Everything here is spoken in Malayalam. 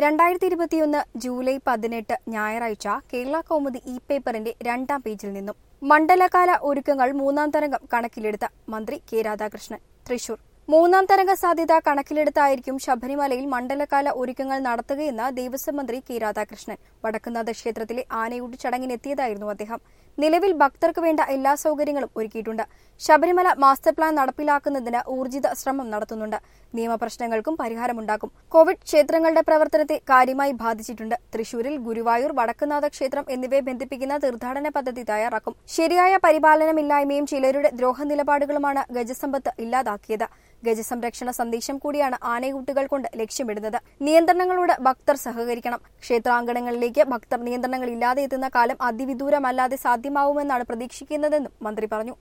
രണ്ടായിരത്തി ഇരുപത്തിയൊന്ന് ജൂലൈ പതിനെട്ട് ഞായറാഴ്ച കേരള കൗമുദി ഇ പേപ്പറിന്റെ രണ്ടാം പേജിൽ നിന്നും മണ്ഡലകാല ഒരുക്കങ്ങൾ മൂന്നാം തരംഗം കണക്കിലെടുത്ത മന്ത്രി കെ രാധാകൃഷ്ണൻ തൃശൂർ മൂന്നാം തരംഗ സാധ്യത കണക്കിലെടുത്തായിരിക്കും ശബരിമലയിൽ മണ്ഡലകാല ഒരുക്കങ്ങൾ നടത്തുകയെന്ന് ദേവസ്വം മന്ത്രി കെ രാധാകൃഷ്ണൻ വടക്കുന്നാഥ ക്ഷേത്രത്തിലെ ആനയൂട്ട് ചടങ്ങിനെത്തിയതായിരുന്നു അദ്ദേഹം നിലവിൽ ഭക്തർക്ക് വേണ്ട എല്ലാ സൗകര്യങ്ങളും ഒരുക്കിയിട്ടുണ്ട് ശബരിമല മാസ്റ്റർ പ്ലാൻ നടപ്പിലാക്കുന്നതിന് ഊർജിത ശ്രമം നടത്തുന്നുണ്ട് നിയമപ്രശ്നങ്ങൾക്കും പരിഹാരമുണ്ടാക്കും കോവിഡ് ക്ഷേത്രങ്ങളുടെ പ്രവർത്തനത്തെ കാര്യമായി ബാധിച്ചിട്ടുണ്ട് തൃശൂരിൽ ഗുരുവായൂർ വടക്കുന്നാഥ ക്ഷേത്രം എന്നിവയെ ബന്ധിപ്പിക്കുന്ന തീർത്ഥാടന പദ്ധതി തയ്യാറാക്കും ശരിയായ പരിപാലനമില്ലായ്മയും ചിലരുടെ ദ്രോഹ നിലപാടുകളുമാണ് ഗജസമ്പത്ത് ഇല്ലാതാക്കിയത് ഗജസംരക്ഷണ സന്ദേശം കൂടിയാണ് ആനയൂട്ടുകൾ കൊണ്ട് ലക്ഷ്യമിടുന്നത് നിയന്ത്രണങ്ങളോട് ഭക്തർ സഹകരിക്കണം ക്ഷേത്രാങ്കണങ്ങളിലേക്ക് ഭക്തർ നിയന്ത്രണങ്ങളില്ലാതെ എത്തുന്ന കാലം അതിവിദൂരമല്ലാതെ സാധ്യമാവുമെന്നാണ് പ്രതീക്ഷിക്കുന്നതെന്നും മന്ത്രി പറഞ്ഞു